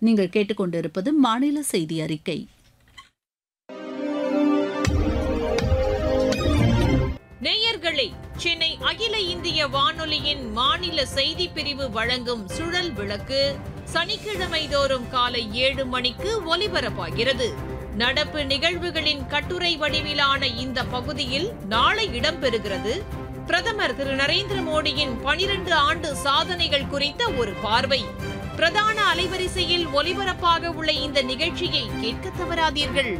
நீங்கள் கேட்டுக்கொண்டிருப்பது மாநில செய்தி அறிக்கை நேயர்களே சென்னை அகில இந்திய வானொலியின் மாநில செய்தி பிரிவு வழங்கும் சுழல் விளக்கு சனிக்கிழமை தோறும் காலை ஏழு மணிக்கு ஒலிபரப்பாகிறது நடப்பு நிகழ்வுகளின் கட்டுரை வடிவிலான இந்த பகுதியில் நாளை இடம்பெறுகிறது பிரதமர் திரு நரேந்திர மோடியின் பனிரெண்டு ஆண்டு சாதனைகள் குறித்த ஒரு பார்வை பிரதான அலைவரிசையில் ஒலிபரப்பாக உள்ள இந்த நிகழ்ச்சியை கேட்க தவறாதீர்கள்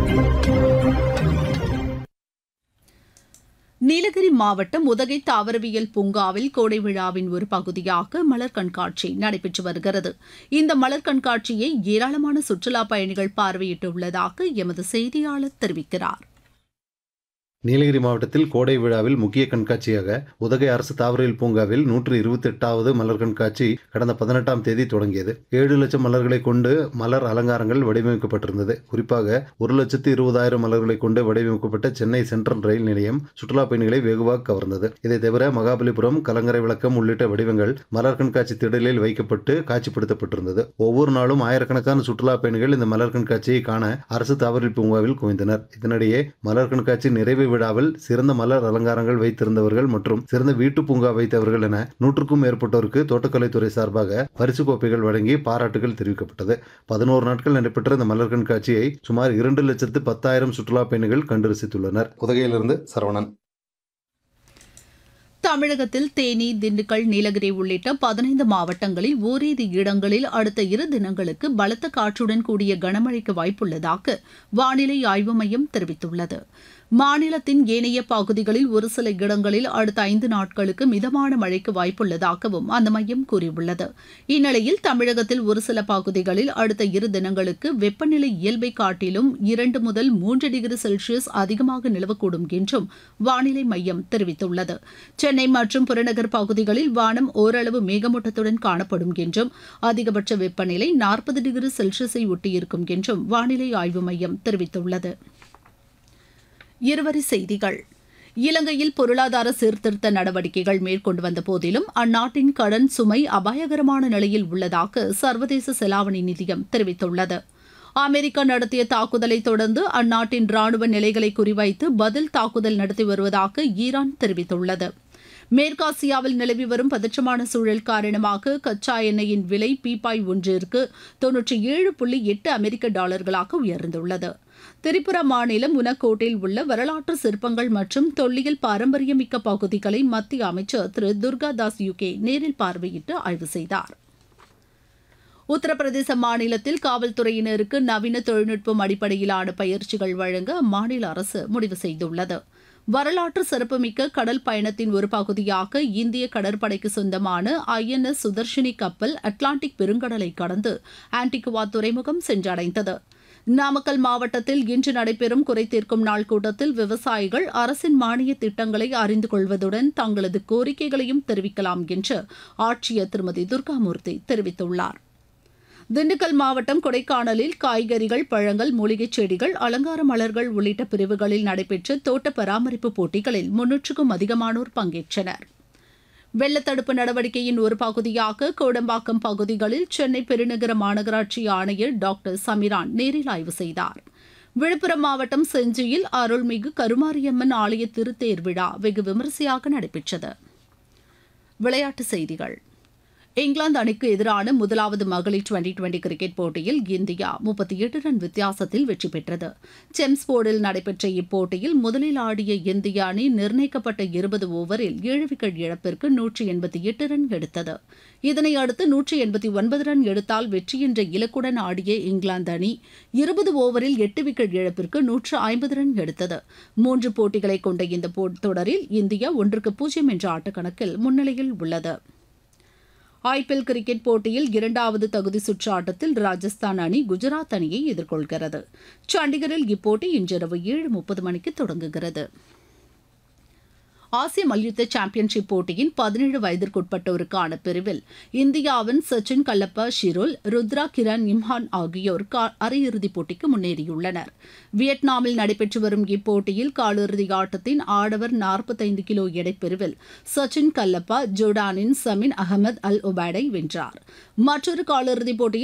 நீலகிரி மாவட்டம் உதகை தாவரவியல் பூங்காவில் கோடை விழாவின் ஒரு பகுதியாக மலர் கண்காட்சி நடைபெற்று வருகிறது இந்த மலர் கண்காட்சியை ஏராளமான சுற்றுலா பயணிகள் பார்வையிட்டுள்ளதாக எமது செய்தியாளர் தெரிவிக்கிறார் நீலகிரி மாவட்டத்தில் கோடை விழாவில் முக்கிய கண்காட்சியாக உதகை அரசு தாவரவியல் பூங்காவில் நூற்று இருபத்தி எட்டாவது மலர் கண்காட்சி கடந்த பதினெட்டாம் தேதி தொடங்கியது ஏழு லட்சம் மலர்களை கொண்டு மலர் அலங்காரங்கள் வடிவமைக்கப்பட்டிருந்தது குறிப்பாக ஒரு லட்சத்து இருபதாயிரம் மலர்களை கொண்டு வடிவமைக்கப்பட்ட சென்னை சென்ட்ரல் ரயில் நிலையம் சுற்றுலா பயணிகளை வெகுவாக கவர்ந்தது இதை தவிர மகாபலிபுரம் கலங்கரை விளக்கம் உள்ளிட்ட வடிவங்கள் மலர் கண்காட்சி திடலில் வைக்கப்பட்டு காட்சிப்படுத்தப்பட்டிருந்தது ஒவ்வொரு நாளும் ஆயிரக்கணக்கான சுற்றுலா பயணிகள் இந்த மலர் கண்காட்சியை காண அரசு தாவரவியல் பூங்காவில் குவிந்தனர் இதனிடையே மலர் கண்காட்சி நிறைவு விழாவில் சிறந்த மலர் அலங்காரங்கள் வைத்திருந்தவர்கள் மற்றும் சிறந்த வீட்டு பூங்கா வைத்தவர்கள் என நூற்றுக்கும் மேற்பட்டோருக்கு தோட்டக்கலைத்துறை சார்பாக பரிசு கோப்பைகள் வழங்கி பாராட்டுகள் தெரிவிக்கப்பட்டது பதினோரு நாட்கள் நடைபெற்ற இந்த மலர் கண்காட்சியை சுமார் இரண்டு லட்சத்து பத்தாயிரம் சுற்றுலா பயணிகள் கண்டு ரசித்துள்ளனர் உதகையிலிருந்து சரவணன் தமிழகத்தில் தேனி திண்டுக்கல் நீலகிரி உள்ளிட்ட பதினைந்து மாவட்டங்களில் ஓரிரு இடங்களில் அடுத்த இரு தினங்களுக்கு பலத்த காற்றுடன் கூடிய கனமழைக்கு வாய்ப்புள்ளதாக வானிலை ஆய்வு மையம் தெரிவித்துள்ளது மாநிலத்தின் ஏனைய பகுதிகளில் ஒரு சில இடங்களில் அடுத்த ஐந்து நாட்களுக்கு மிதமான மழைக்கு வாய்ப்புள்ளதாகவும் அந்த மையம் கூறியுள்ளது இந்நிலையில் தமிழகத்தில் ஒரு சில பகுதிகளில் அடுத்த இரு தினங்களுக்கு வெப்பநிலை இயல்பை காட்டிலும் இரண்டு முதல் மூன்று டிகிரி செல்சியஸ் அதிகமாக நிலவக்கூடும் என்றும் வானிலை மையம் தெரிவித்துள்ளது சென்னை மற்றும் புறநகர் பகுதிகளில் வானம் ஓரளவு மேகமூட்டத்துடன் காணப்படும் என்றும் அதிகபட்ச வெப்பநிலை நாற்பது டிகிரி செல்சியஸை ஒட்டியிருக்கும் என்றும் வானிலை ஆய்வு மையம் தெரிவித்துள்ளது இருவரி செய்திகள் இலங்கையில் பொருளாதார சீர்திருத்த நடவடிக்கைகள் மேற்கொண்டு வந்த போதிலும் அந்நாட்டின் கடன் சுமை அபாயகரமான நிலையில் உள்ளதாக சர்வதேச செலாவணி நிதியம் தெரிவித்துள்ளது அமெரிக்கா நடத்திய தாக்குதலை தொடர்ந்து அந்நாட்டின் ராணுவ நிலைகளை குறிவைத்து பதில் தாக்குதல் நடத்தி வருவதாக ஈரான் தெரிவித்துள்ளது மேற்காசியாவில் நிலவி வரும் பதற்றமான சூழல் காரணமாக கச்சா எண்ணெயின் விலை பீப்பாய் ஒன்றிற்கு தொன்னூற்றி ஏழு புள்ளி எட்டு அமெரிக்க டாலர்களாக உயர்ந்துள்ளது திரிபுரா மாநிலம் உனக்கோட்டில் உள்ள வரலாற்று சிற்பங்கள் மற்றும் தொல்லியல் பாரம்பரியமிக்க பகுதிகளை மத்திய அமைச்சர் திரு துர்காதாஸ் யுகே நேரில் பார்வையிட்டு ஆய்வு செய்தார் உத்தரப்பிரதேச மாநிலத்தில் காவல்துறையினருக்கு நவீன தொழில்நுட்பம் அடிப்படையிலான பயிற்சிகள் வழங்க அம்மாநில அரசு முடிவு செய்துள்ளது வரலாற்று சிறப்புமிக்க கடல் பயணத்தின் ஒரு பகுதியாக இந்திய கடற்படைக்கு சொந்தமான ஐஎன்எஸ் சுதர்ஷினி கப்பல் அட்லாண்டிக் பெருங்கடலை கடந்து ஆன்டிகுவா துறைமுகம் சென்றடைந்தது நாமக்கல் மாவட்டத்தில் இன்று நடைபெறும் குறைதீர்க்கும் நாள் கூட்டத்தில் விவசாயிகள் அரசின் மானிய திட்டங்களை அறிந்து கொள்வதுடன் தங்களது கோரிக்கைகளையும் தெரிவிக்கலாம் என்று ஆட்சியர் திருமதி துர்காமூர்த்தி தெரிவித்துள்ளார் திண்டுக்கல் மாவட்டம் கொடைக்கானலில் காய்கறிகள் பழங்கள் மூலிகைச் செடிகள் அலங்கார மலர்கள் உள்ளிட்ட பிரிவுகளில் நடைபெற்ற தோட்ட பராமரிப்பு போட்டிகளில் முன்னூற்றுக்கும் அதிகமானோர் பங்கேற்றனர் வெள்ளத்தடுப்பு நடவடிக்கையின் ஒரு பகுதியாக கோடம்பாக்கம் பகுதிகளில் சென்னை பெருநகர மாநகராட்சி ஆணையர் டாக்டர் சமிரான் நேரில் ஆய்வு செய்தார் விழுப்புரம் மாவட்டம் செஞ்சியில் அருள்மிகு கருமாரியம்மன் ஆலய திருத்தேர் விழா வெகு விமரிசையாக நடைபெற்றது விளையாட்டுச் செய்திகள் இங்கிலாந்து அணிக்கு எதிரான முதலாவது மகளிர் டுவெண்டி டுவெண்டி கிரிக்கெட் போட்டியில் இந்தியா முப்பத்தி எட்டு ரன் வித்தியாசத்தில் வெற்றி பெற்றது செம்ஸ்போர்டில் நடைபெற்ற இப்போட்டியில் முதலில் ஆடிய இந்திய அணி நிர்ணயிக்கப்பட்ட இருபது ஓவரில் ஏழு விக்கெட் இழப்பிற்கு நூற்றி எண்பத்தி எட்டு ரன் எடுத்தது இதனை அடுத்து நூற்றி எண்பத்தி ஒன்பது ரன் எடுத்தால் வெற்றி என்ற இலக்குடன் ஆடிய இங்கிலாந்து அணி இருபது ஓவரில் எட்டு விக்கெட் இழப்பிற்கு நூற்று ஐம்பது ரன் எடுத்தது மூன்று போட்டிகளை கொண்ட இந்த தொடரில் இந்தியா ஒன்றுக்கு பூஜ்ஜியம் என்ற ஆட்டக்கணக்கில் முன்னிலையில் உள்ளது ஐபிஎல் கிரிக்கெட் போட்டியில் இரண்டாவது தகுதி சுற்று ஆட்டத்தில் ராஜஸ்தான் அணி குஜராத் அணியை எதிர்கொள்கிறது சண்டிகரில் இப்போட்டி இன்றிரவு ஏழு முப்பது மணிக்கு தொடங்குகிறது ஆசிய மல்யுத்த சாம்பியன்ஷிப் போட்டியின் பதினேழு வயதிற்குட்பட்டோருக்கான பிரிவில் இந்தியாவின் சச்சின் கல்லப்பா ஷிரோல் ருத்ரா கிரண் இம்ஹான் ஆகியோர் அரையிறுதிப் போட்டிக்கு முன்னேறியுள்ளனர் வியட்நாமில் நடைபெற்று வரும் இப்போட்டியில் காலிறுதி ஆட்டத்தின் ஆடவர் நாற்பத்தைந்து கிலோ எடைப்பிரிவில் சச்சின் கல்லப்பா ஜோர்டானின் சமின் அகமது அல் ஒபேடை வென்றார் மற்றொரு காலிறுதிப் போட்டியில்